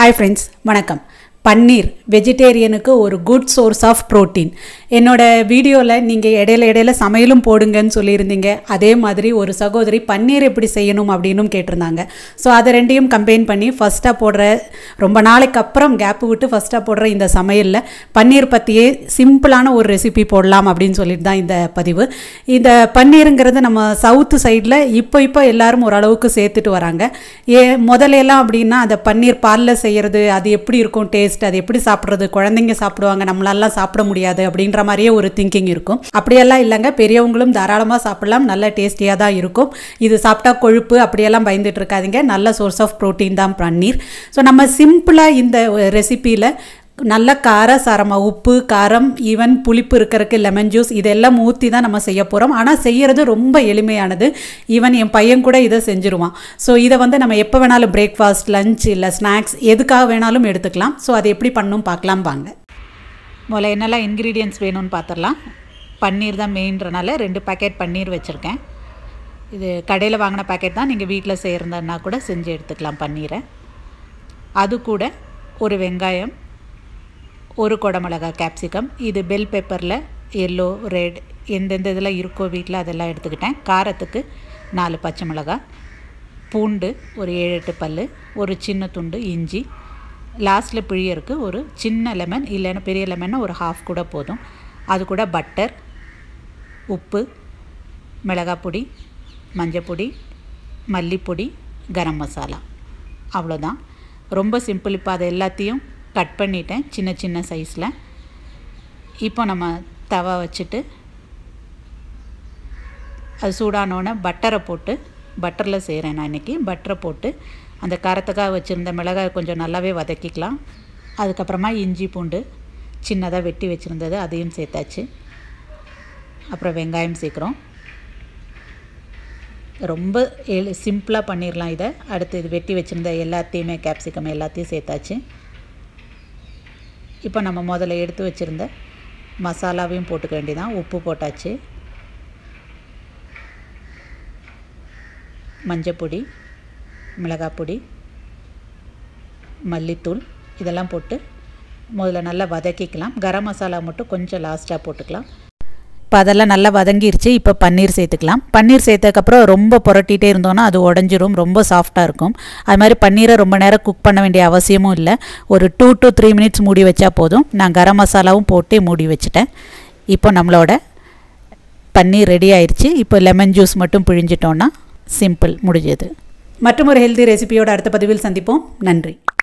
hi friends வணக்கம் பன்னீர் வெஜிடேரியனுக்கு ஒரு good source of protein என்னோட வீடியோவில் நீங்கள் இடையில இடையில சமையலும் போடுங்கன்னு சொல்லியிருந்தீங்க அதே மாதிரி ஒரு சகோதரி பன்னீர் எப்படி செய்யணும் அப்படின்னும் கேட்டிருந்தாங்க ஸோ அதை ரெண்டையும் கம்பைன் பண்ணி ஃபஸ்ட்டாக போடுற ரொம்ப நாளைக்கு அப்புறம் கேப்பு விட்டு ஃபஸ்ட்டாக போடுற இந்த சமையலில் பன்னீர் பற்றியே சிம்பிளான ஒரு ரெசிபி போடலாம் அப்படின்னு சொல்லிட்டு தான் இந்த பதிவு இந்த பன்னீருங்கிறது நம்ம சவுத்து சைடில் இப்போ இப்போ எல்லாரும் ஓரளவுக்கு சேர்த்துட்டு வராங்க ஏ முதல்ல எல்லாம் அப்படின்னா அந்த பன்னீர் பாலில் செய்கிறது அது எப்படி இருக்கும் டேஸ்ட் அது எப்படி சாப்பிட்றது குழந்தைங்க சாப்பிடுவாங்க நம்மளாலாம் சாப்பிட முடியாது அப்படின்ற மாதிரியே ஒரு திங்கிங் இருக்கும் அப்படியெல்லாம் இல்லைங்க பெரியவங்களும் தாராளமாக சாப்பிடலாம் நல்ல டேஸ்டியாக தான் இருக்கும் இது சாப்பிட்டா கொழுப்பு அப்படியெல்லாம் பயந்துட்டு இருக்காதீங்க நல்ல சோர்ஸ் ஆஃப் ப்ரோட்டீன் தான் பன்னீர் ஸோ நம்ம சிம்பிளாக இந்த ரெசிப்பியில் நல்ல கார சாரமாக உப்பு காரம் ஈவன் புளிப்பு இருக்கிறதுக்கு லெமன் ஜூஸ் இதெல்லாம் ஊற்றி தான் நம்ம செய்ய போகிறோம் ஆனால் செய்கிறது ரொம்ப எளிமையானது ஈவன் என் பையன் கூட இதை செஞ்சுருவான் ஸோ இதை வந்து நம்ம எப்போ வேணாலும் பிரேக்ஃபாஸ்ட் லஞ்ச் இல்லை ஸ்நாக்ஸ் எதுக்காக வேணாலும் எடுத்துக்கலாம் ஸோ அதை எப்படி பண்ணணும் பார்க்கலாம் வாங்க முதல்ல என்னெல்லாம் இன்க்ரீடியன்ஸ் வேணும்னு பார்த்துடலாம் பன்னீர் தான் மெயின்றனால ரெண்டு பேக்கெட் பன்னீர் வச்சுருக்கேன் இது கடையில் வாங்கின பேக்கெட் தான் நீங்கள் வீட்டில் செய்கிறதுனா கூட செஞ்சு எடுத்துக்கலாம் பன்னீரை அது கூட ஒரு வெங்காயம் ஒரு குடமிளகா கேப்சிகம் இது பெல் பெப்பரில் எல்லோ ரெட் எந்தெந்த இதில் இருக்கோ வீட்டில் அதெல்லாம் எடுத்துக்கிட்டேன் காரத்துக்கு நாலு பச்சை மிளகாய் பூண்டு ஒரு ஏழு எட்டு பல் ஒரு சின்ன துண்டு இஞ்சி லாஸ்ட்டில் பிழியருக்கு ஒரு சின்ன லெமன் இல்லைன்னா பெரிய லெமன்னா ஒரு ஹாஃப் கூட போதும் அது கூட பட்டர் உப்பு மிளகாய் பொடி மஞ்சப்பொடி மல்லிப்பொடி கரம் மசாலா அவ்வளோதான் ரொம்ப சிம்பிள் இப்போ அதை எல்லாத்தையும் கட் பண்ணிட்டேன் சின்ன சின்ன சைஸில் இப்போ நம்ம தவா வச்சுட்டு அது சூடானோடனே பட்டரை போட்டு பட்டரில் செய்கிறேன் நான் இன்றைக்கி பட்டரை போட்டு அந்த காரத்துக்காக வச்சுருந்த மிளகாய் கொஞ்சம் நல்லாவே வதக்கிக்கலாம் அதுக்கப்புறமா இஞ்சி பூண்டு சின்னதாக வெட்டி வச்சுருந்தது அதையும் சேர்த்தாச்சு அப்புறம் வெங்காயம் சேர்க்குறோம் ரொம்ப எளி சிம்பிளாக பண்ணிடலாம் இதை அடுத்து இது வெட்டி வச்சுருந்த எல்லாத்தையுமே கேப்சிகம் எல்லாத்தையும் சேர்த்தாச்சு இப்போ நம்ம முதல்ல எடுத்து வச்சுருந்த மசாலாவையும் போட்டுக்க வேண்டியதான் உப்பு போட்டாச்சு மஞ்சப்பொடி மிளகாய் பொடி மல்லித்தூள் இதெல்லாம் போட்டு முதல்ல நல்லா வதக்கிக்கலாம் கரம் மசாலா மட்டும் கொஞ்சம் லாஸ்ட்டாக போட்டுக்கலாம் இப்போ அதெல்லாம் நல்லா வதங்கிருச்சு இப்போ பன்னீர் சேர்த்துக்கலாம் பன்னீர் சேர்த்ததுக்கப்புறம் ரொம்ப புரட்டிகிட்டே இருந்தோன்னா அது உடஞ்சிரும் ரொம்ப சாஃப்டாக இருக்கும் அது மாதிரி பன்னீரை ரொம்ப நேரம் குக் பண்ண வேண்டிய அவசியமும் இல்லை ஒரு டூ டு த்ரீ மினிட்ஸ் மூடி வச்சா போதும் நான் கரம் மசாலாவும் போட்டு மூடி வச்சுட்டேன் இப்போ நம்மளோட பன்னீர் ரெடி ஆயிடுச்சு இப்போ லெமன் ஜூஸ் மட்டும் பிழிஞ்சிட்டோன்னா சிம்பிள் முடிஞ்சது மற்றும் ஒரு ஹெல்தி ரெசிபியோட அடுத்த பதிவில் சந்திப்போம் நன்றி